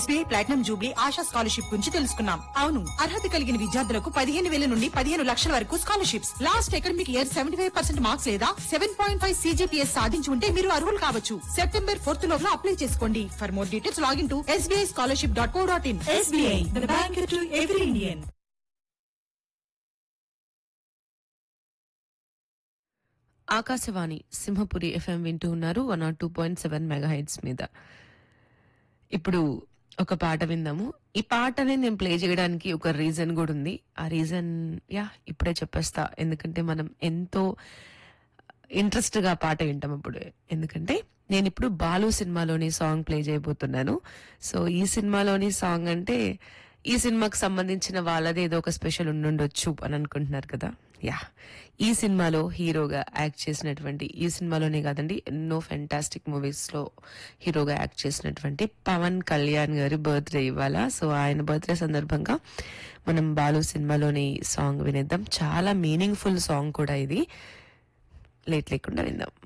SBI platinum jubilee Asha scholarship గురించి తెలుసుకున్నాం అవును అర్హత కలిగిన విద్యార్థులకు పదిహేను వేల నుండి పదిహేను లక్షల వరకు scholarships last academic year seventy five percent marks లేదా సెవెన్ పాయింట్ ఫైవ్ సీజీపీఎస్ సాధించి ఉంటే మీరు అర్హులు కావచ్చు సెప్టెంబర్ ఫోర్త్ లోపల అప్లై చేసుకోండి for more details login to SBI scholarship dot co dot in SBI bank to every Indian Akashvani Simhapuri FM వింటూ ఉన్నారు one nought two point seven megahertz మీద ఇప్పుడు ఒక పాట విందాము ఈ పాటని నేను ప్లే చేయడానికి ఒక రీజన్ కూడా ఉంది ఆ రీజన్ యా ఇప్పుడే చెప్పేస్తా ఎందుకంటే మనం ఎంతో ఇంట్రెస్ట్ గా పాట వింటాం అప్పుడు ఎందుకంటే నేను ఇప్పుడు బాలు సినిమాలోని సాంగ్ ప్లే చేయబోతున్నాను సో ఈ సినిమాలోని సాంగ్ అంటే ఈ సినిమాకి సంబంధించిన వాళ్ళది ఏదో ఒక స్పెషల్ ఉండుండొచ్చు అని అనుకుంటున్నారు కదా యా ఈ సినిమాలో హీరోగా యాక్ట్ చేసినటువంటి ఈ సినిమాలోనే కాదండి ఎన్నో ఫెంటాస్టిక్ మూవీస్ లో హీరోగా యాక్ట్ చేసినటువంటి పవన్ కళ్యాణ్ గారి బర్త్డే ఇవాళ సో ఆయన బర్త్డే సందర్భంగా మనం బాలు సినిమాలోని సాంగ్ వినేద్దాం చాలా మీనింగ్ఫుల్ సాంగ్ కూడా ఇది లేట్ లేకుండా విందాం